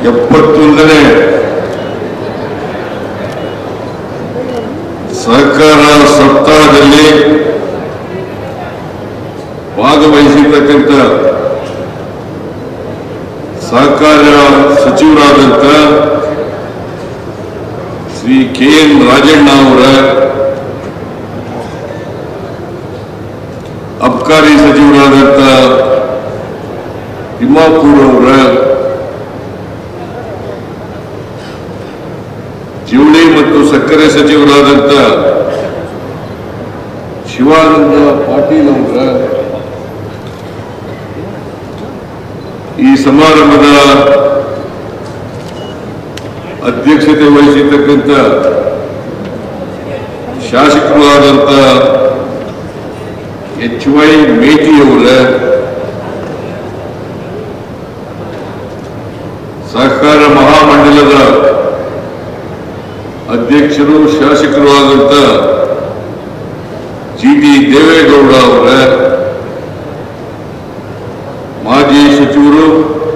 ಎಪ್ಪತ್ತೊಂದನೇ ಸಹಕಾರ ಸಪ್ತಾಹದಲ್ಲಿ ಭಾಗವಹಿಸಿರ್ತಕ್ಕಂಥ ಸಹಕಾರ ಸಚಿವರಾದಂಥ ಶ್ರೀ ಕೆ ಎನ್ ರಾಜಣ್ಣ ಅವರ ಅಬ್ಕಾರಿ ಸಚಿವರಾದಂಥ ತಿಮ್ಮಾಪುರ್ ಅವರ ಜವಳಿ ಮತ್ತು ಸಕ್ಕರೆ ಸಚಿವರಾದಂಥ ಶಿವಾನಂದ ಪಾಟೀಲ್ ಅವರ ಈ ಸಮಾರಂಭದ ಅಧ್ಯಕ್ಷತೆ ವಹಿಸಿರ್ತಕ್ಕಂಥ ಶಾಸಕರು ಆದಂಥ ಎಚ್ ವೈ ಮೇಟಿಯವರ ಸಹಕಾರ ಮಹಾಮಂಡಲದ ಅಧ್ಯಕ್ಷರು ಶಾಸಕರು ಆದಂಥ ಜಿ ಟಿ ದೇವೇಗೌಡ ಅವರ ಮಾಜಿ ಸಚಿವರು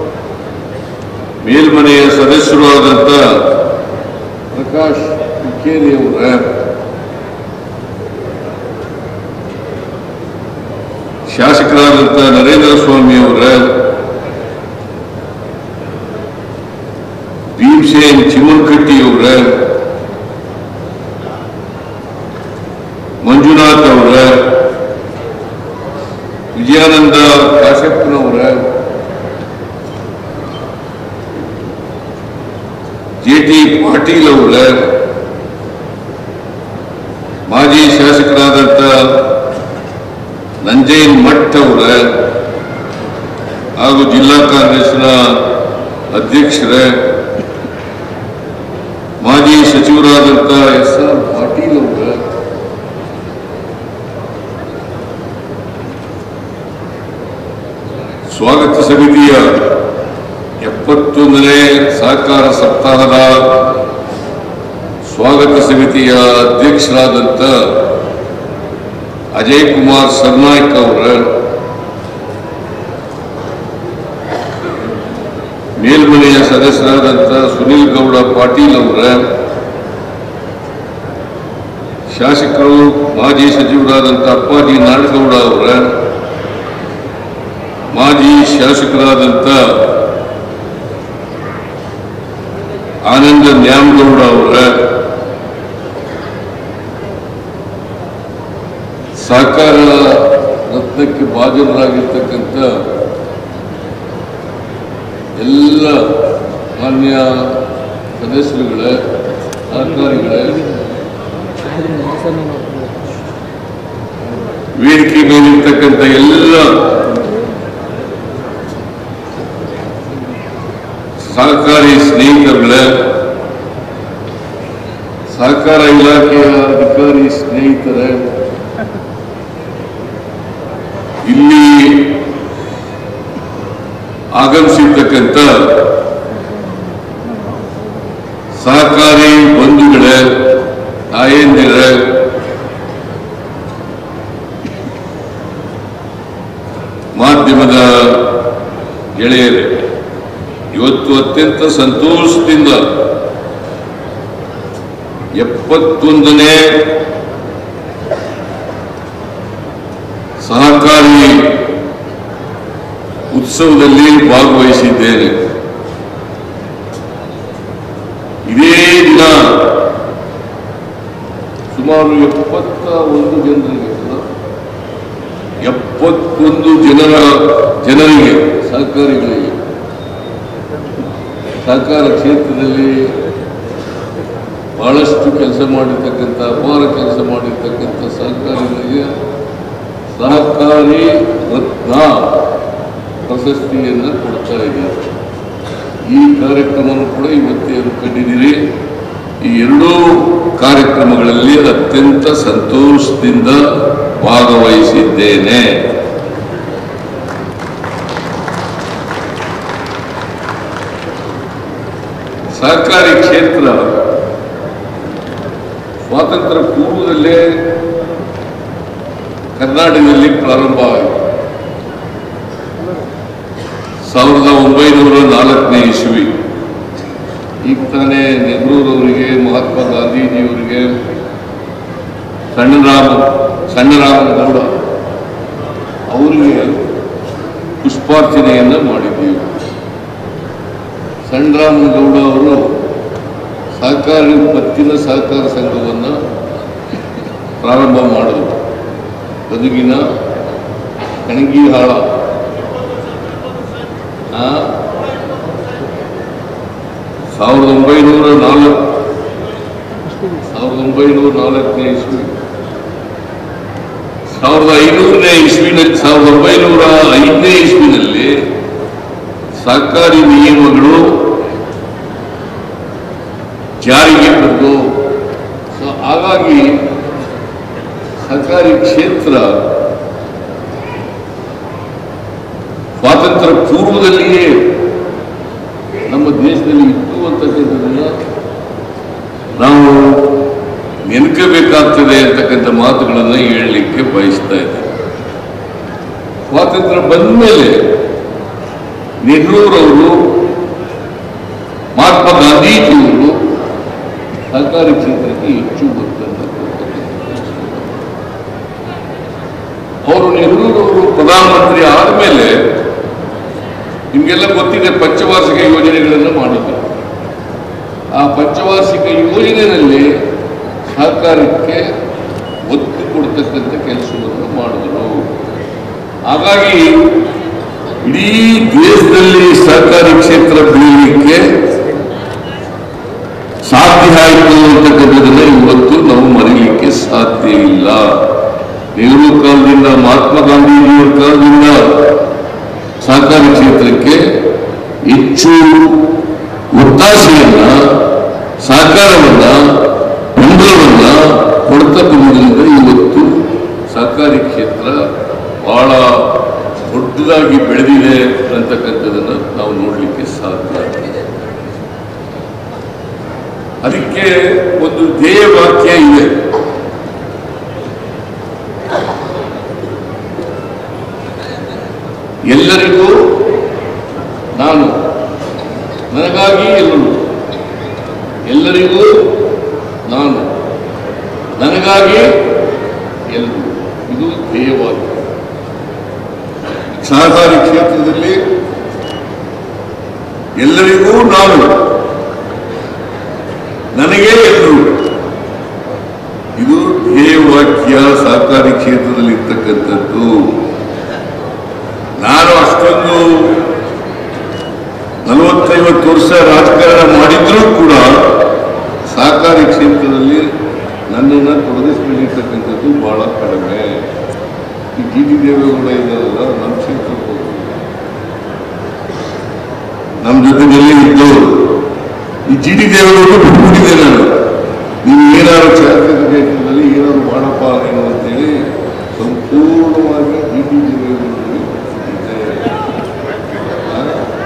ಮೇಲ್ಮನೆಯ ಸದಸ್ಯರು ಆದಂಥ ಪ್ರಕಾಶ್ ಹುಕ್ಕೇರಿ ಅವರ ಶಾಸಕರಾದಂಥ ನರೇಂದ್ರ ಸ್ವಾಮಿ ಅವರ ಭೀಮಸೇನ್ ಚಿಮನ್ಕಟ್ಟಿ ಅವರ ಮಂಜುನಾಥ್ ಅವರ ವಿಜಯಾನಂದ ಕಾಶಪ್ಪನವರ ಜೆ ಟಿ ಪಾಟೀಲ್ ಅವರ ಮಾಜಿ ಶಾಸಕರಾದಂಥ ನಂಜೈನ್ ಮಠ್ ಅವರ ಹಾಗೂ ಜಿಲ್ಲಾ ಕಾಂಗ್ರೆಸ್ನ ಅಧ್ಯಕ್ಷರ ಮಾಜಿ ಸಚಿವರಾದಂಥ ಎಸ್ ಆರ್ ಪಾಟೀಲ್ ಅವರ ಸ್ವಾಗತ ಸಮಿತಿಯ ಎಪ್ಪತ್ತೊಂದನೇ ಸಹಕಾರ ಸಪ್ತಾಹದ ಸ್ವಾಗತ ಸಮಿತಿಯ ಅಧ್ಯಕ್ಷರಾದಂಥ ಅಜಯ್ ಕುಮಾರ್ ಸರ್ನಾಯ್ಕ್ ಅವರ ಮೇಲ್ಮನೆಯ ಸದಸ್ಯರಾದಂಥ ಸುನಿಲ್ ಗೌಡ ಪಾಟೀಲ್ ಅವರ ಶಾಸಕರು ಮಾಜಿ ಸಚಿವರಾದಂಥ ಅಪ್ಪಾಜಿ ನಾಡಗೌಡ ಅವರ ಮಾಜಿ ಶಾಸಕರಾದಂಥ ಆನಂದ ನ್ಯಾಮಗೌಡ ಅವರ ಸಹಕಾರ ರತ್ನಕ್ಕೆ ಭಾಜನರಾಗಿರ್ತಕ್ಕಂಥ ಎಲ್ಲ ಮಾನ್ಯ ಸದಸ್ಯರುಗಳೇ ಸಹಕಾರಿಗಳೇ ವೇದಿಕೆ ಮೇಲಿರ್ತಕ್ಕಂಥ ಎಲ್ಲ ಸಹಕಾರಿ ಸ್ನೇಹಿತರುಗಳೇ ಸಹಕಾರ ಇಲಾಖೆಯ ಅಧಿಕಾರಿ ಸ್ನೇಹಿತರೇ ಇಲ್ಲಿ ಆಗಮಿಸಿರ್ತಕ್ಕಂಥ ಸಹಕಾರಿ ಬಂಧುಗಳೇ ತಾಯಂದಿರೇ ಮಾಧ್ಯಮದ ಗೆಳೆಯರೇ ಇವತ್ತು ಅತ್ಯಂತ ಸಂತೋಷದಿಂದ ಎಪ್ಪತ್ತೊಂದನೇ ಸಹಕಾರಿ ಉತ್ಸವದಲ್ಲಿ ಭಾಗವಹಿಸಿದ್ದೇನೆ ಇದೇ ದಿನ ಸುಮಾರು ಎಪ್ಪತ್ತ ಒಂದು ಜನರಿಗೆ ಅಲ್ಲ? ಎಪ್ಪತ್ತೊಂದು ಜನರ ಜನರಿಗೆ ಸಹಕಾರಿಗಳಿಗೆ ಸಹಕಾರ ಕ್ಷೇತ್ರದಲ್ಲಿ ಬಹಳಷ್ಟು ಕೆಲಸ ಮಾಡಿರ್ತಕ್ಕಂಥ ಅಪಾರ ಕೆಲಸ ಮಾಡಿರ್ತಕ್ಕಂಥ ಸಹಕಾರಿಗಳಿಗೆ ಸಹಕಾರಿ ರತ್ನ ಪ್ರಶಸ್ತಿಯನ್ನು ಕೊಡ್ತಾ ಇದ್ದಾರೆ ಈ ಕಾರ್ಯಕ್ರಮವನ್ನು ಕೂಡ ಇವತ್ತೇ ಹಮ್ಮಿಕೊಂಡಿದ್ದೀರಿ ಈ ಎರಡೂ ಕಾರ್ಯಕ್ರಮಗಳಲ್ಲಿ ಅತ್ಯಂತ ಸಂತೋಷದಿಂದ ಭಾಗವಹಿಸಿದ್ದೇನೆ ಸಹಕಾರಿ ಕ್ಷೇತ್ರ ಸ್ವಾತಂತ್ರ್ಯ ಪೂರ್ವದಲ್ಲೇ ಕರ್ನಾಟಕದಲ್ಲಿ ಪ್ರಾರಂಭ ಆಯಿತು ಸಾವಿರದ ಒಂಬೈನೂರ ನಾಲ್ಕನೇ ಇಸ್ವಿ ಈಗ ತಾನೇ ನೆಹರೂರವರಿಗೆ ಮಹಾತ್ಮ ಗಾಂಧೀಜಿಯವರಿಗೆ ಸಣ್ಣರಾಮ ಸಣ್ಣರಾಮಗೌಡ ಅವರಿಗೆ ಪುಷ್ಪಾರ್ಚನೆಯನ್ನು ಮಾಡಿದ್ದೀವಿ ಸಣ್ಣರಾಮಗೌಡ ಅವರು ಸಹಕಾರಿ ಪತ್ತಿನ ಸಹಕಾರ ಸಂಘವನ್ನು ಪ್ರಾರಂಭ ಮಾಡಿದರು ಗದುಗಿನ ಕಣಗಿಹಾಳ ಆ, ಸಾವಿರದ ಒಂಬೈನೂರ ನಾಲ್ಕು ಸಾವಿರದ ಒಂಬೈನೂರ ನಾಲ್ಕನೇ ಇಸ್ವಿ ಸಾವಿರದ ಐನೂರನೇ ಇಸ್ವಿನಲ್ಲಿ ಸಾವಿರದ ಒಂಬೈನೂರ ಐದನೇ ಇಸ್ವಿನಲ್ಲಿ ಸರ್ಕಾರಿ ನಿಯಮಗಳು ಜಾರಿಗೆ ಬಂದು ಸೊ ಹಾಗಾಗಿ ಸರ್ಕಾರಿ ಕ್ಷೇತ್ರ ಸ್ವಾತಂತ್ರ್ಯ ಪೂರ್ವದಲ್ಲಿಯೇ ನಮ್ಮ ದೇಶದಲ್ಲಿ ಇತ್ತು ಅಂತಕ್ಕಂಥದ್ದನ್ನ ನಾವು ನೆನಕಬೇಕಾಗ್ತದೆ ಅಂತಕ್ಕಂಥ ಮಾತುಗಳನ್ನು ಹೇಳಲಿಕ್ಕೆ ಬಯಸ್ತಾ ಇದ್ದೇನೆ ಸ್ವಾತಂತ್ರ್ಯ ಬಂದ ಮೇಲೆ ನೆಹರೂರವರು ಮಹಾತ್ಮ ಗಾಂಧೀಜಿಯವರು ಸರ್ಕಾರಿ ಕ್ಷೇತ್ರಕ್ಕೆ ಹೆಚ್ಚು ಒತ್ತನ್ನು ಕೊಡ್ತಕ್ಕಂಥದ್ದು. ಅವರು ನೆಹರೂರವರು ಪ್ರಧಾನಮಂತ್ರಿ ಆದಮೇಲೆ ನಿಮಗೆಲ್ಲ ಗೊತ್ತಿದೆ ಪಂಚವಾರ್ಷಿಕ ಯೋಜನೆಗಳನ್ನು ಮಾಡಿದ್ರು ಆ ಪಂಚವಾರ್ಷಿಕ ಯೋಜನೆಯಲ್ಲಿ ಸಹಕಾರಕ್ಕೆ ಒತ್ತು ಕೊಡ್ತಕ್ಕಂಥ ಕೆಲಸವನ್ನು ಮಾಡಿದ್ರು ಹಾಗಾಗಿ ಇಡೀ ದೇಶದಲ್ಲಿ ಸಹಕಾರಿ ಕ್ಷೇತ್ರ ಬೆಳೀಲಿಕ್ಕೆ ಸಾಧ್ಯ ಆಯಿತು ಅಂತಕ್ಕಂಥದ್ದನ್ನ ಇವತ್ತು ನಾವು ಮರೀಲಿಕ್ಕೆ ಸಾಧ್ಯ ಇಲ್ಲ ನೆಹರು ಕಾಲದಿಂದ ಮಹಾತ್ಮ ಗಾಂಧೀಜಿಯವರ ಕಾಲದಿಂದ ಸಹಕಾರಿ ಕ್ಷೇತ್ರಕ್ಕೆ ಹೆಚ್ಚು ಒತ್ತಾಸೆಯನ್ನ ಸಹಕಾರವನ್ನ ಬೆಂಬಲವನ್ನ ಕೊಡ್ತಾ ಬಂದ್ರಿಂದ ಇವತ್ತು ಸಹಕಾರಿ ಕ್ಷೇತ್ರ ಬಹಳ ದೊಡ್ಡದಾಗಿ ಬೆಳೆದಿದೆ ಅಂತಕ್ಕಂಥದ್ದನ್ನ ನಾವು ನೋಡಲಿಕ್ಕೆ ಸಾಧ್ಯ ಅದಕ್ಕೆ ಒಂದು ಧ್ಯೇಯ ವಾಕ್ಯ ಇದೆ ಎಲ್ಲರಿಗೂ ನಾನು ನನಗಾಗಿ ಎಲ್ಲರೂ ಎಲ್ಲರಿಗೂ ನಾನು ನನಗಾಗಿ ಎಲ್ಲರೂ ಇದು ಧ್ಯೇಯವಾಕ್ಯ ಸಹಕಾರಿ ಕ್ಷೇತ್ರದಲ್ಲಿ ಎಲ್ಲರಿಗೂ ನಾನು ನನಗೆ ಎಲ್ಲರೂ ಇದು ಧ್ಯೇಯವಾಕ್ಯ ಸಹಕಾರಿ ಕ್ಷೇತ್ರದಲ್ಲಿ ಇರ್ತಕ್ಕಂಥದ್ದು ನಾನು ಅಷ್ಟೊಂದು ನಲವತ್ತೈವತ್ತು ವರ್ಷ ರಾಜಕಾರಣ ಮಾಡಿದ್ರೂ ಕೂಡ ಸಹಕಾರಿ ಕ್ಷೇತ್ರದಲ್ಲಿ ನನ್ನನ್ನು ತೊಡಗಿಸ್ಕೊಂಡಿರ್ತಕ್ಕಂಥದ್ದು ಬಹಳ ಕಡಿಮೆ ಈ ಡಿ ಟಿ ದೇವೇಗೌಡ ಇದ್ದಾರಲ್ಲ ನಮ್ಮ ಕ್ಷೇತ್ರಕ್ಕೆ ಹೋಗ್ತಾರೆ. ನಮ್ಮ ಜೊತೆಯಲ್ಲಿ ಇದ್ದವರು ಈ ಜಿ ಡಿ ದೇವೇಗೌಡರು ಬಿಟ್ಬಿಟ್ಟಿದ್ದೆ ನಾನು ನೀವು ಏನಾದ್ರು ಕ್ಷೇತ್ರದ ಕ್ಷೇತ್ರದಲ್ಲಿ ಏನಾದ್ರು ಮಾಡಪ್ಪ ನೀನು ಅಂತೇಳಿ ಸಂಪೂರ್ಣವಾಗಿ ಜಿ ಟಿ ದೇವೇಗೌಡರಿಗೆ ಬಿಟ್ಬಿಟ್ಟಿದ್ದೆ. ಆ?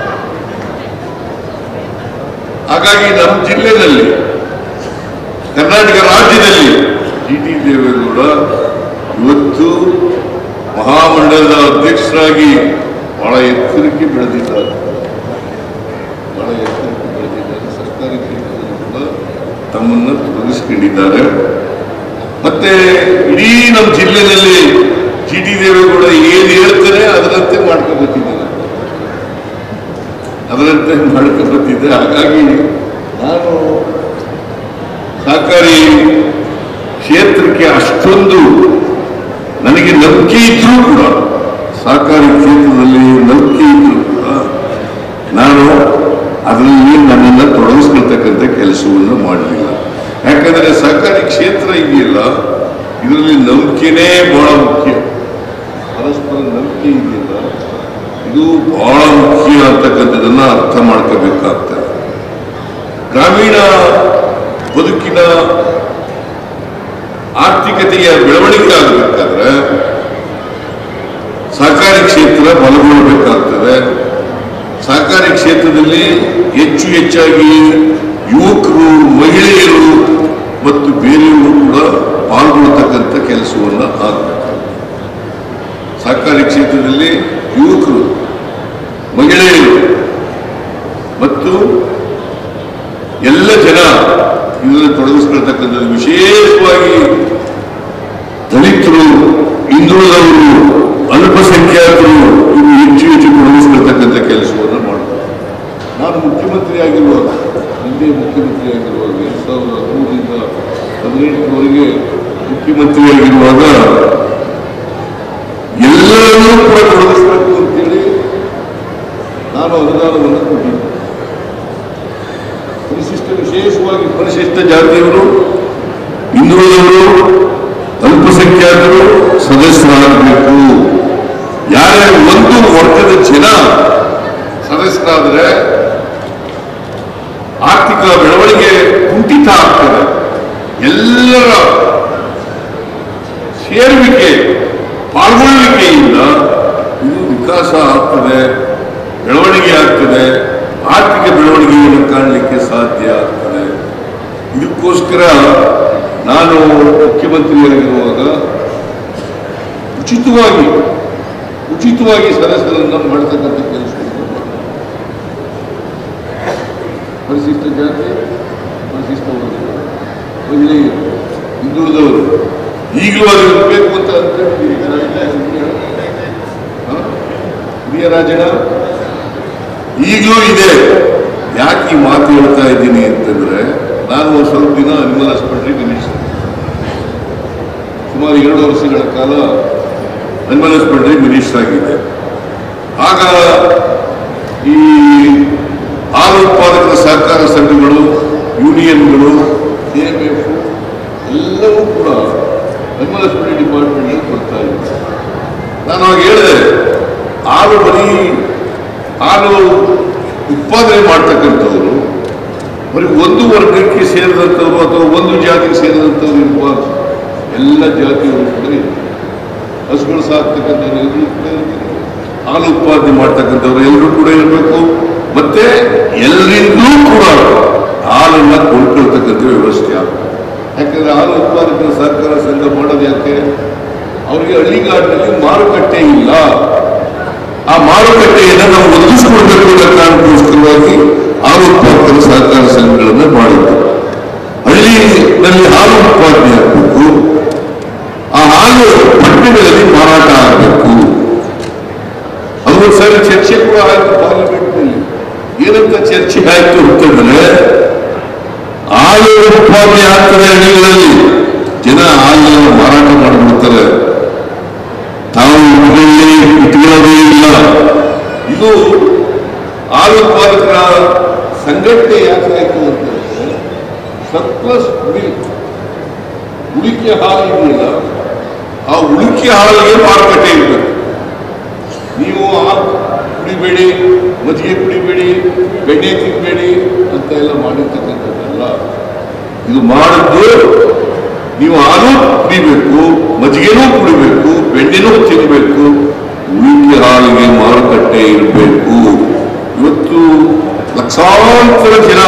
ಹಾಗಾಗಿ ನಮ್ಮ ಜಿಲ್ಲೆಯಲ್ಲಿ ಕರ್ನಾಟಕ ರಾಜ್ಯದಲ್ಲಿ ಜಿ ಟಿ ದೇವೇಗೌಡ ಇವತ್ತು ಮಹಾಮಂಡಲದ ಅಧ್ಯಕ್ಷರಾಗಿ ಬಹಳ ಎತ್ತರಕ್ಕೆ ಬೆಳೆದಿದ್ದಾರೆ ಬಹಳ ಎತ್ತರಕ್ಕೆ ಬೆಳೆದಿದ್ದಾರೆ ಸರ್ಕಾರಿ ಕ್ಷೇತ್ರದಲ್ಲಿ ಕೂಡ ತಮ್ಮನ್ನು ತೊಡಗಿಸ್ಕೊಂಡಿದ್ದಾರೆ ಮತ್ತೆ ಇಡೀ ನಮ್ಮ ಜಿಲ್ಲೆಯಲ್ಲಿ ಜಿ ಟಿ ದೇವೇಗೌಡ ಏನು ಹೇಳ್ತಾರೆ ಅದರಂತೆ ಮಾಡ್ಕೊಬತ್ತಿದ್ದಾರೆ ಅದರಂತೆ ಮಾಡ್ಕೊಬತ್ತಿದ್ದೆ ಹಾಗಾಗಿ ನಾನು ಸಹಕಾರಿ ಕ್ಷೇತ್ರಕ್ಕೆ ಅಷ್ಟೊಂದು ನನಗೆ ನಂಬಿಕೆ ಇದ್ರೂ ಕೂಡ ಸಹಕಾರಿ ಕ್ಷೇತ್ರದಲ್ಲಿ ನಂಬಿಕೆ ಇದ್ರೂ ಕೂಡ ನಾನು ಅದರಲ್ಲಿ ನನ್ನನ್ನು ತೊಡಗಿಸ್ಕೊಳ್ತಕ್ಕಂಥ ಕೆಲಸವನ್ನು ಮಾಡಲಿಲ್ಲ ಯಾಕಂದರೆ ಸಹಕಾರಿ ಕ್ಷೇತ್ರ ಇದೆಯಲ್ಲ ಇದರಲ್ಲಿ ನಂಬಿಕೆನೇ ಬಹಳ ಮುಖ್ಯ ಪರಸ್ಪರ ನಂಬಿಕೆ ಇದೆಯಲ್ಲ ಇದು ಬಹಳ ಮುಖ್ಯ ಅಂತಕ್ಕಂಥದ್ದನ್ನ ಅರ್ಥ ಮಾಡ್ಕೋಬೇಕಾಗ್ತದೆ ಗ್ರಾಮೀಣ ಬದುಕಿನ ಆರ್ಥಿಕತೆಯ ಬೆಳವಣಿಗೆ ಆಗಬೇಕಾದ್ರೆ ಸಹಕಾರಿ ಕ್ಷೇತ್ರ ಬಲಗೊಳ್ಳಬೇಕಾಗ್ತದೆ ಸಹಕಾರಿ ಕ್ಷೇತ್ರದಲ್ಲಿ ಹೆಚ್ಚು ಹೆಚ್ಚಾಗಿ ಯುವಕರು ಮಹಿಳೆಯರು ಮತ್ತು ಬೇರೆಯವರು ಕೂಡ ಪಾಲ್ಗೊಳ್ತಕ್ಕಂಥ ಕೆಲಸವನ್ನು ಆಗಬೇಕು ಸಹಕಾರಿ ಕ್ಷೇತ್ರದಲ್ಲಿ ಯುವಕರು ಮಹಿಳೆಯರು ಮತ್ತು ಎಲ್ಲ ಜನ ಇದರಲ್ಲಿ ತೊಡಗಿಸ್ಕೊಳ್ತಕ್ಕಂಥದ್ದು ವಿಶೇಷವಾಗಿ ದಲಿತರು ಹಿಂದುಳಿದವರು ಅಲ್ಪಸಂಖ್ಯಾತರು ಇವು ಹೆಚ್ಚು ಹೆಚ್ಚು ತೊಡಗಿಸ್ಕೊಳ್ತಕ್ಕಂಥ ಕೆಲಸವನ್ನು ಮಾಡ್ತಾರೆ ನಾನು ಮುಖ್ಯಮಂತ್ರಿ ಆಗಿರುವಾಗ ಹಿಂದೆ ಮುಖ್ಯಮಂತ್ರಿ ಆಗಿರುವಾಗ ಎರಡು ಸಾವಿರದ ಹದಿಮೂರರಿಂದ ಹದಿನೆಂಟರವರೆಗೆ ಮುಖ್ಯಮಂತ್ರಿ ಆಗಿರುವಾಗ ಎಲ್ಲರನ್ನೂ ಕೂಡ ತೊಡಗಿಸ್ಬೇಕು ಅಂತೇಳಿ ನಾನು ಅನುದಾನವನ್ನು ಕೊಟ್ಟಿದ್ದೆ ಪರಿಶಿಷ್ಟ ವಿಶೇಷವಾಗಿ ಪರಿಶಿಷ್ಟ ಜಾತಿಯವರು ಹಿಂದುಳಿದವರು ಅಲ್ಪಸಂಖ್ಯಾತರು ಸದಸ್ಯರಾಗಬೇಕು ಯಾರೇ ಒಂದು ವರ್ಗದ ಜನ ಸದಸ್ಯರಾದರೆ ಆರ್ಥಿಕ ಬೆಳವಣಿಗೆ ಕುಂಠಿತ ಆಗ್ತದೆ ಎಲ್ಲರ ಸೇರುವಿಕೆ ಪಾಲ್ಗೊಳ್ಳುವಿಕೆಯಿಂದ ಇದು ವಿಕಾಸ ಆಗ್ತದೆ ಬೆಳವಣಿಗೆ ಆಗ್ತದೆ ಆರ್ಥಿಕ ಬೆಳವಣಿಗೆಯನ್ನು ಕಾಣಲಿಕ್ಕೆ ಸಾಧ್ಯ ಆಗ್ತದೆ ಇದಕ್ಕೋಸ್ಕರ ನಾನು ಮುಖ್ಯಮಂತ್ರಿಯಾಗಿರುವಾಗ ಉಚಿತವಾಗಿ ಉಚಿತವಾಗಿ ಸದಸ್ಯರನ್ನ ಮಾಡ್ತಕ್ಕಂಥ ಕೆಲಸವನ್ನು ಮಾಡಿದೆ. ಪರಿಶಿಷ್ಟ ಜಾತಿ ಪರಿಶಿಷ್ಟ ವರ್ಗ ಮಹಿಳೆಯರು ಹಿಂದುಳಿದವರು ಈಗಲೂ ಅದು ಇರಬೇಕು ಅಂತ ಅನ್ಕೊಂಡಿದ್ದೀರಿ ಹಾ? ಹಿರಿಯ ರಾಜನ ಈಗಲೂ ಇದೆ ಯಾಕೆ ಈ ಮಾತು ಹೇಳ್ತಾ ಇದ್ದೀನಿ ಅಂತಂದ್ರೆ ನಾನು ಒಂದು ಸ್ವಲ್ಪ ದಿನ ಅನಿಮಲ್ ಆಸ್ಪತ್ರೆ ಮಿನಿಸ್ಟರ್ ಸುಮಾರು ಎರಡು ವರ್ಷಗಳ ಕಾಲ ಅನಿಮಲ್ ಆಸ್ಪತ್ರೆ ಮಿನಿಸ್ಟರ್ ಆಗಿದ್ದೆ ಆಗ ಈ ಹಾಲು ಉತ್ಪಾದಕರ ಸಹಕಾರ ಸಂಘಗಳು ಯೂನಿಯನ್ಗಳು ಕೆಎಂಎಫ್ ಎಲ್ಲವೂ ಕೂಡ ಅನಿಮಲ್ ಆಸ್ಪತ್ರೆ ಡಿಪಾರ್ಟ್ಮೆಂಟ್ ಬರ್ತಾ ಇದ್ದಾರೆ ನಾನು ಅವಾಗ ಹೇಳಿದೆ ಹಾಲು ಬರೀ ಹಾಲು ಉತ್ಪಾದನೆ ಮಾಡ್ತಕ್ಕಂಥವ್ರು ಬರೀ ಒಂದು ವರ್ಗಕ್ಕೆ ಸೇರಿದಂಥವ್ರು ಅಥವಾ ಒಂದು ಜಾತಿಗೆ ಸೇರಿದಂಥವ್ರು ಇರಬಾರ್ದು ಎಲ್ಲ ಜಾತಿಯವರು ಕೂಡ ಇರ್ತಾರೆ. ಹಸುಗಳು ಸಾಕ್ತಕ್ಕಂಥವ್ರು ಎಲ್ಲರೂ ಕೂಡ ಇರ್ತಾರೆ. ಹಾಲು ಉತ್ಪಾದನೆ ಮಾಡ್ತಕ್ಕಂಥವ್ರು ಎಲ್ಲರೂ ಕೂಡ ಇರಬೇಕು ಮತ್ತೆ ಎಲ್ಲರಿಂದಲೂ ಕೂಡ ಹಾಲನ್ನ ಕೊಂಡ್ಕೊಳ್ತಕ್ಕಂಥ ವ್ಯವಸ್ಥೆ ಆಗಬೇಕು ಯಾಕಂದ್ರೆ ಹಾಲು ಉತ್ಪಾದಕರ ಸಹಕಾರ ಸಂಘ ಮಾಡೋದು ಯಾಕೆ ಅವರಿಗೆ ಹಳ್ಳಿಗಾಡಿನಲ್ಲಿ ಮಾರುಕಟ್ಟೆ ಇಲ್ಲ ಆ ಮಾರುಕಟ್ಟೆಯನ್ನು ನಾವು ಒದಗಿಸಿಕೊಡ್ಬೇಕು ಅನ್ನೋ ಕಾರಣಕ್ಕೋಸ್ಕರವಾಗಿ ಹಾಲು ಉತ್ಪಾದಕರ ಸಹಕಾರ ಸಂಘಗಳನ್ನ ಮಾಡಿದ್ದು ಹಳ್ಳಿನಲ್ಲಿ ಹಾಲು ಉತ್ಪಾದನೆ ಆಗಬೇಕು ಆ ಹಾಲು ಪಟ್ಟಣಗಳಲ್ಲಿ ಮಾರಾಟ ಆಗಬೇಕು ಅದು ಒಂದು ಸರಿ ಚರ್ಚೆ ಕೂಡ ಆಯ್ತು ಪಾರ್ಲಿಮೆಂಟ್ನಲ್ಲಿ ಏನಂತ ಚರ್ಚೆ ಆಯ್ತು ಅಂತಂದ್ರೆ ಹಾಲು ಉತ್ಪಾದನೆ ಆಗ್ತದೆ ಹಳ್ಳಿಗಳಲ್ಲಿ ಜನ ಹಾಲನ್ನು ಮಾರಾಟ ಮಾಡಿಬಿಡ್ತಾರೆ ತಾವು ಮನೆಯಲ್ಲಿ ಇಟ್ಕೊಳ್ಳೋದೇ ಇಲ್ಲ ಇದು ಹಾಲು ಉತ್ಪಾದಕರ ಸಂಘಟನೆ ಯಾಕೆ ಆಯ್ತು ಅಂತಂದ್ರೆ ಸರ್ಪ್ಲಸ್ ಮಿಲ್ಕ್ ಉಳಿಕೆ ಹಾಲು ಇದೆಯಲ್ಲ ಆ ಉಳಿಕೆ ಹಾಲಿಗೆ ಮಾರುಕಟ್ಟೆ ಇರಬೇಕು ನೀವು ಹಾಲು ಕುಡಿಬೇಡಿ ಮಜ್ಜಿಗೆ ಕುಡಿಬೇಡಿ ಬೆಣ್ಣೆ ತಿನ್ಬೇಡಿ ಅಂತ ಎಲ್ಲ ಮಾಡಿರ್ತಕ್ಕಂಥದ್ದಲ್ಲ ಇದು ಮಾಡಿದ್ದು ನೀವು ಹಾಲು ಕುಡಿಬೇಕು ಮಜ್ಜಿಗೆನೂ ಕುಡಿಬೇಕು ಬೆಣ್ಣೆನೂ ತಿನ್ನಬೇಕು ಉಳಿಕೆ ಹಾಲಿಗೆ ಮಾರುಕಟ್ಟೆ ಇರಬೇಕು ಇವತ್ತು ಲಕ್ಷಾಂತರ ಜನ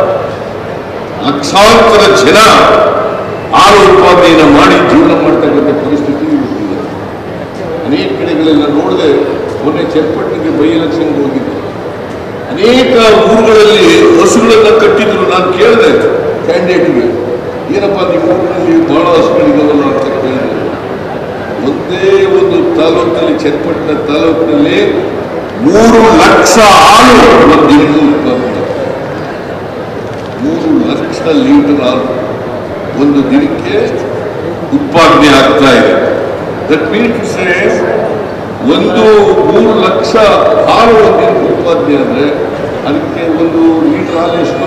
ಲಕ್ಷಾಂತರ ಜನ ಹಾಲು ಉತ್ಪಾದನೆಯನ್ನು ಮಾಡಿ ಜೀವನ ಮಾಡ್ತಕ್ಕಂಥ ಪರಿಸ್ಥಿತಿ ಇವತ್ತಿದೆ ಅನೇಕ ಕಡೆಗಳೆಲ್ಲ ನೋಡಿದೆ ಮೊನ್ನೆ ಚನ್ನಪಟ್ಟಣಕ್ಕೆ ಬೈ ಎಲೆಕ್ಷನ್ಗೆ ಹೋಗಿದ್ದೆ ಅನೇಕ ಊರುಗಳಲ್ಲಿ ಹಸುಗಳನ್ನ ಕಟ್ಟಿದ್ರು ನಾನು ಕೇಳಿದೆ ಕ್ಯಾಂಡಿಡೇಟ್ಗೆ ಏನಪ್ಪ ನಿಮ್ಮ ಊರಿನಲ್ಲಿ ಬಹಳ ಹಸುಗಳಿದಾವಲ್ಲ ಅಂತ ಕೇಳಿದೆ ಒಂದೇ ಒಂದು ತಾಲೂಕಿನಲ್ಲಿ ಚನ್ನಪಟ್ಟಣ ತಾಲೂಕಿನಲ್ಲಿ ಮೂರು ಲಕ್ಷ ಹಾಲು ಒಂದು ದಿನಕ್ಕೆ ಉತ್ಪಾದನೆ ಮೂರು ಲಕ್ಷ ಲೀಟರ್ ಹಾಲು ಒಂದು ದಿನಕ್ಕೆ ಉತ್ಪಾದನೆ ಆಗ್ತಾ ಇದೆ ದಟ್ ಮೀನ್ಸ್ ಒಂದು ಮೂರು ಲಕ್ಷ ಹಾಲು ಒಂದು ದಿನಕ್ಕೆ ಉತ್ಪಾದನೆ ಅಂದರೆ ಅದಕ್ಕೆ ಒಂದು ಲೀಟರ್ ಹಾಲು ಎಷ್ಟು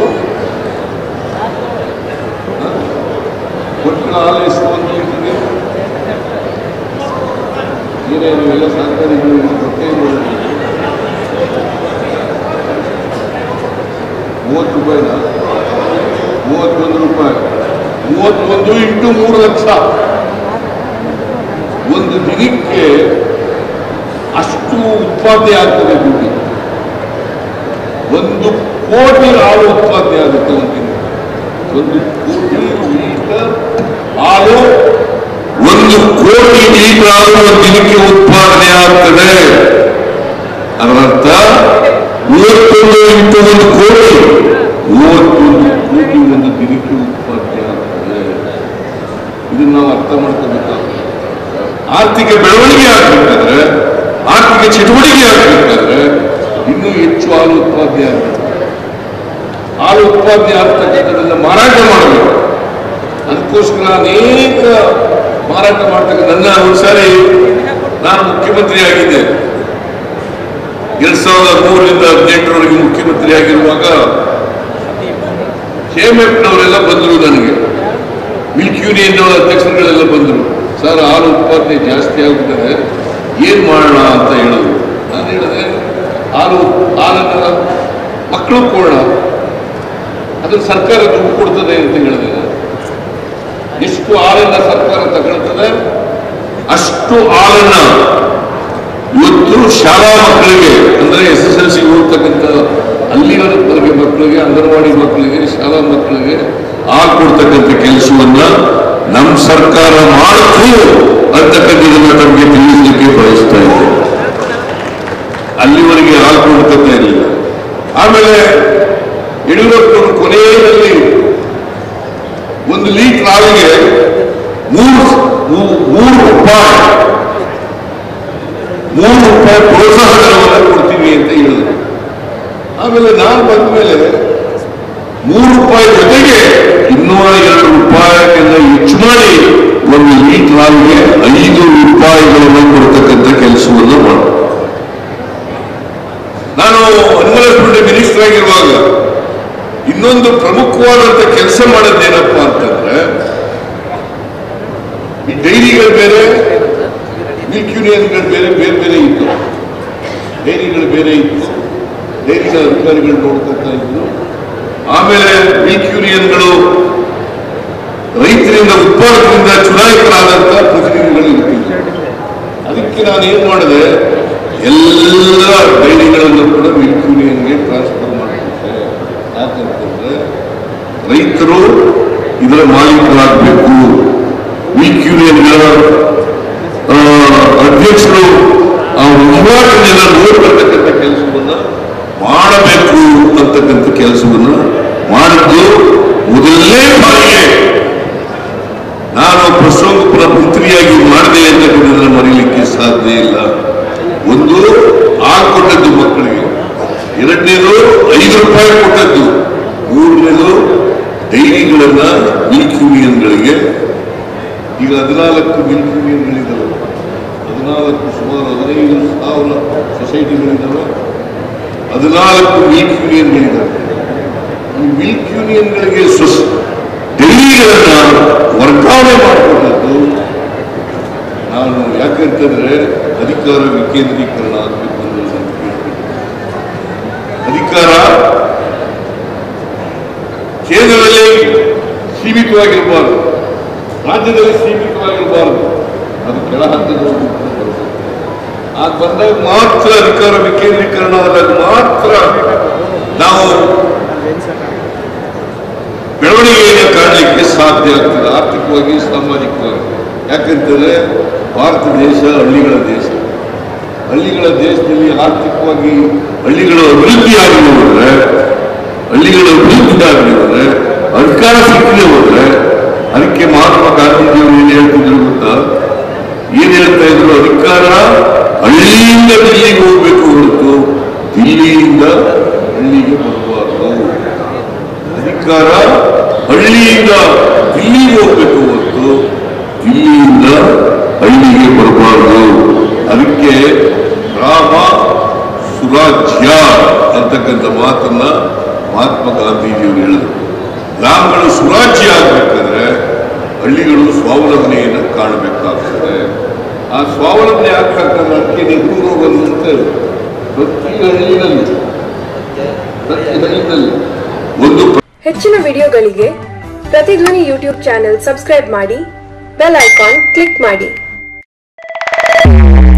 ಹ? ಒಟ್ಟು ಹಾಲು ಎಷ್ಟು ಒಂದು ಲೀಟರ್ಗೆ ಏನೇನು ಎಲ್ಲ ಸರ್ಕಾರಿ ಗೊತ್ತೇ ಇಲ್ಲ. ಮೂವತ್ತು ರೂಪಾಯಿನ ಮೂವತ್ತೊಂದು ರೂಪಾಯಿ ಮೂವತ್ತೊಂದು ಇಂಟು ಮೂರು ಲಕ್ಷ ಒಂದು ದಿನಕ್ಕೆ ಅಷ್ಟು ಉತ್ಪಾದನೆ ಆಗ್ತದೆ ದುಡ್ಡು ಒಂದು ಕೋಟಿ ಹಾಲು ಉತ್ಪಾದನೆ ಆಗುತ್ತೆ ಒಂದು ದಿನ ಒಂದು ಕೋಟಿ ಲೀಟರ್ ಹಾಲು ಒಂದು ಕೋಟಿ ಲೀಟರ್ ಹಾಲು ಒಂದು ದಿನಕ್ಕೆ ಉತ್ಪಾದನೆ ಆಗ್ತದೆ ಅದರರ್ಥ ಮೂವತ್ತೊಂದು ಇಂಟು ಒಂದು ಕೋಟಿ ಮೂವತ್ತೊಂದು ಆಗ್ಬೇಕಾದ್ರೆ ಆರ್ಥಿಕ ಚಟುವಟಿಕೆ ಆಗ್ಬೇಕಾದ್ರೆ ಇನ್ನೂ ಹೆಚ್ಚು ಹಾಲು ಉತ್ಪಾದನೆ ಆಗಬೇಕು ಹಾಲು ಉತ್ಪಾದನೆ ಆಗ್ತಕ್ಕಂಥದ್ದನ್ನ ಮಾರಾಟ ಮಾಡಬೇಕು ಅದಕ್ಕೋಸ್ಕರ ಅನೇಕ ಮಾರಾಟ ಮಾಡ್ತಕ್ಕಂಥ ನನ್ನ ಒಂದ್ಸಾರಿ ನಾನು ಮುಖ್ಯಮಂತ್ರಿ ಆಗಿದ್ದೆ ಎರಡ್ ಸಾವಿರದ ಮೂರರಿಂದ ಹದಿನೆಂಟರವರೆಗೆ ಮುಖ್ಯಮಂತ್ರಿ ಆಗಿರುವಾಗ ಕೆಎಂಎಫ್ನವರೆಲ್ಲ ಬಂದರು ನನಗೆ ಮಿಲ್ಕ್ ಯೂನಿಯನ್ ಅಧ್ಯಕ್ಷರುಗಳೆಲ್ಲ ಬಂದರು ಸರ್ ಹಾಲು ಉತ್ಪಾದನೆ ಜಾಸ್ತಿ ಆಗ್ಬಿಟ್ಟಿದೆ ಏನ್ ಮಾಡೋಣ ಅಂತ ಹೇಳಿದ್ರು ನಾನು ಹೇಳಿದೆ ಹಾಲು ಹಾಲನ್ನ ಮಕ್ಕಳು ಕೊಡೋಣ ಅದು ಸರ್ಕಾರ ದುಡ್ಡು ಕೊಡ್ತದೆ ಅಂತ ಹೇಳಿದೆ ನಾನು. ಎಷ್ಟು ಹಾಲನ್ನ ಸರ್ಕಾರ ತಗೊಳ್ತದೆ ಅಷ್ಟು ಹಾಲನ್ನ ಇವತ್ತು ಶಾಲಾ ಮಕ್ಕಳಿಗೆ ಅಂದ್ರೆ ಎಸ್ ಎಸ್ ಎಲ್ ಸಿ ಓದ್ತಕ್ಕಂಥ ಅಲ್ಲಿವರೆಗೆ ಮಕ್ಕಳಿಗೆ ಅಂಗನವಾಡಿ ಮಕ್ಕಳಿಗೆ ಶಾಲಾ ಮಕ್ಕಳಿಗೆ ಹಾಲು ಕೊಡ್ತಕ್ಕಂಥ ಕೆಲಸವನ್ನ ನಮ್ಮ ಸರ್ಕಾರ ಮಾಡ್ತು ಅಂತಕ್ಕಂಥದನ್ನ ತಮಗೆ ತಿಳಿಸಲಿಕ್ಕೆ ಬಯಸ್ತಾ ಇದೆ ಅಲ್ಲಿವರೆಗೆ ಹಾಲು ಕೊಡ್ತಕ್ಕ ಇರಲಿಲ್ಲ ಆಮೇಲೆ ಯಡಿಯೂರಪ್ಪನವರು ಕೊನೆಯಲ್ಲಿ ಒಂದು ಲೀಟರ್ ಹಾಲಿಗೆ ಮೂರು ಮೂ- ಮೂರು ರೂಪಾಯಿ ಮೂರು ರೂಪಾಯಿ ಪ್ರೋತ್ಸಾಹ ಧನವನ್ನು ಕೊಡ್ತೀವಿ ಅಂತ ಹೇಳಿದ್ರು ಆಮೇಲೆ ನಾನು ಬಂದ ಮೇಲೆ ಮೂರು ರೂಪಾಯಿ ಜೊತೆಗೆ ಇನ್ನೂರ ಎರಡು ರೂಪಾಯಿಗಿಂತ ಹೆಚ್ಚು ಮಾಡಿ ಒಂದು ಲೀಟರ್ ಹಾಲಿಗೆ ಐದು ರೂಪಾಯಿಗಳನ್ನು ಕೊಡ್ತಕ್ಕಂಥ ಕೆಲಸವನ್ನು ಮಾಡ ನಾನು ಹನುಮಲಸ್ಪೇಟೆ ಮಿನಿಸ್ಟರ್ ಆಗಿರುವಾಗ ಇನ್ನೊಂದು ಪ್ರಮುಖವಾದಂತ ಕೆಲಸ ಮಾಡೋದೇನಪ್ಪ ಅಂತಂದ್ರೆ ಈ ಡೈರಿಗಳು ಬೇರೆ ಮಿಲ್ಕ್ ಯೂನಿಯನ್ಗಳು ಬೇರೆ ಬೇರೆ ಬೇರೆ ಇತ್ತು ಡೈರಿಗಳು ಬೇರೆ ಇತ್ತು ಡೈರಿಗಳ ಅಧಿಕಾರಿಗಳು ನೋಡ್ಕೊತಾ ಇದ್ರು ಆಮೇಲೆ ಮಿಲ್ಕ್ ಯೂನಿಯನ್ಗಳು ರೈತರಿಂದ ಉತ್ಪಾದಕರಿಂದ ಚುನಾಯಿತರಾದಂತ ಪ್ರತಿನಿಧಿಗಳು ಇರ್ತಿದ್ರು ಅದಕ್ಕೆ ನಾನು ಏನ್ ಮಾಡಿದೆ ಎಲ್ಲ ಡೈರಿಗಳನ್ನು ಕೂಡ ಮಿಲ್ಕ್ ಯೂನಿಯನ್ಗೆ ಟ್ರಾನ್ಸ್ಫರ್ ಮಾಡಿಬಿಟ್ಟೆ ಯಾಕಂತಂದ್ರೆ ರೈತರು ಇದರ ಮಾಲೀಕರಾಗಬೇಕು ಮಿಲ್ಕ್ ಯೂನಿಯನ್ಗಳ ಆ, ಅಧ್ಯಕ್ಷರು ಆ ವಹಿವಾಟಿನೆಲ್ಲ ನೋಡ್ಬರ್ತಕ್ಕಂಥ ಕೆಲಸವನ್ನ ಮಾಡಬೇಕು ಅಂತಕ್ಕಂಥ ಕೆಲಸವನ್ನ ಮಾಡಿದ್ದು ಮೊದಲನೇ ಬಾರಿಗೆ ನಾನು ಪ್ರಸಂಗಪುರ ಮಂತ್ರಿಯಾಗಿ ಮಾಡಿದೆ ಅಂತಕ್ಕಂಥದ್ದನ್ನ ಮರೀಲಿಕ್ಕೆ ಸಾಧ್ಯ ಇಲ್ಲ ಒಂದು ಹಾಲು ಕೊಟ್ಟದ್ದು ಮಕ್ಕಳಿಗೆ ಎರಡನೇದು ಐದು ರೂಪಾಯಿ ಕೊಟ್ಟದ್ದು ಮೂರನೇದು ಡೈರಿಗಳನ್ನ ಮಿಲ್ಕ್ ಯೂನಿಯನ್ಗಳಿಗೆ ಈಗ ಹದಿನಾಲ್ಕು ಮಿಲ್ಕ್ ಯೂನಿಯನ್ಗಳಿದ್ದಾವೆ ಹದಿನಾಲ್ಕು ಸುಮಾರು ಹದಿನೈದು ಸಾವಿರ ಸೊಸೈಟಿಗಳಿದ್ದಾವೆ ಹದಿನಾಲ್ಕು ಮಿಲ್ಕ್ ಯೂನಿಯನ್ಗಳಿದ್ದಾವೆ ಈ ಮಿಲ್ಕ್ ಯೂನಿಯನ್ಗಳಿಗೆ ಸೊಸ್ ಡೈರಿಗಳನ್ನ ವರ್ಗಾವಣೆ ಮಾಡಿಕೊಟ್ಟದ್ದು ನಾನು ಯಾಕಂತಂದ್ರೆ ಅಧಿಕಾರ ವಿಕೇಂದ್ರೀಕರಣ ಆಗಬೇಕು ಅನ್ನೋದು ನನ್ನ ಬೇಡಿಕೆ. ಅಧಿಕಾರ ಕೇಂದ್ರದಲ್ಲಿ ಸೀಮಿತವಾಗಿರಬಾರದು ರಾಜ್ಯದಲ್ಲಿ ಸೀಮಿತವಾಗಿರಬಾರದು ಅದು ಕೆಳ ಹಂತದವರೆಗೂ ಕೂಡ ಬರಬೇಕು. ಆಗ ಬಂದಾಗ ಮಾತ್ರ ಅಧಿಕಾರ ವಿಕೇಂದ್ರೀಕರಣ ಆದಾಗ ಮಾತ್ರ ನಾವು ಬೆಳವಣಿಗೆಯನ್ನು ಕಾಣಲಿಕ್ಕೆ ಸಾಧ್ಯ ಆಗ್ತದೆ ಆರ್ಥಿಕವಾಗಿ ಸಾಮಾಜಿಕವಾಗಿ ಯಾಕಂತಂದ್ರೆ ಭಾರತ ದೇಶ ಹಳ್ಳಿಗಳ ದೇಶ ಹಳ್ಳಿಗಳ ದೇಶದಲ್ಲಿ ಆರ್ಥಿಕವಾಗಿ ಹಳ್ಳಿಗಳು ಅಭಿವೃದ್ಧಿ ಆಗಲಿ ಹೋದ್ರೆ ಹಳ್ಳಿಗಳು ಅಭಿವೃದ್ಧಿ ಆಗಲಿ ಹೋದ್ರೆ ಅಧಿಕಾರ ಸಿಕ್ಕಲಿ ಹೋದ್ರೆ ಅದಕ್ಕೆ ಮಹಾತ್ಮ ಗಾಂಧೀಜಿಯವರು ಏನ್ ಹೇಳ್ತಿದ್ರು ಗೊತ್ತಾ ಏನ್ ಹೇಳ್ತಾ ಇದ್ರು ಅಧಿಕಾರ ಹಳ್ಳಿಯಿಂದ ದಿಲ್ಲಿಗೆ ಹೋಗ್ಬೇಕು ಹೊರತು ದಿಲ್ಲಿಯಿಂದ ಹಳ್ಳಿಗೆ ಬರಬಾರ್ದು ಅಧಿಕಾರ ಹಳ್ಳಿಯಿಂದ ದಿಲ್ಲಿಗೆ ಹೋಗ್ಬೇಕು ಹೊರತು ದಿಲ್ಲಿಯಿಂದ ಹಳ್ಳಿಗೆ ಬರಬಾರದು ಅದಕ್ಕೆ ಗ್ರಾಮ ಸುರಾಜ್ಯ ಅಂತಕ್ಕಂಥ ಮಾತನ್ನ ಮಹಾತ್ಮ ಗಾಂಧೀಜಿಯವರು ಹೇಳಿದರು ಗ್ರಾಮಗಳು ಸುರಾಜ್ಯ ಆಗ್ಬೇಕಾದ್ರೆ ಹಳ್ಳಿಗಳು ಸ್ವಾವಲಂಬನೆಯನ್ನು ಕಾಣಬೇಕಾಗ್ತದೆ ಆ ಸ್ವಾವಲಂಬನೆ ಆಗ್ತಕ್ಕಂಥ ಅದಕ್ಕೆ ನೆಹರು ಬಂದಂತೆ ಪ್ರತಿ ಹಳ್ಳಿನಲ್ಲಿ ಪ್ರತಿ ಹಳ್ಳಿನಲ್ಲಿ ಒಂದು ಹೆಚ್ಚಿನ ವಿಡಿಯೋಗಳಿಗೆ ಪ್ರತಿಧ್ವನಿ ಯೂಟ್ಯೂಬ್ ಚಾನೆಲ್ ಸಬ್ಸ್ಕ್ರೈಬ್ ಮಾಡಿ ಬೆಲ್ ಐಕಾನ್ ಕ್ಲಿಕ್ ಮಾಡಿ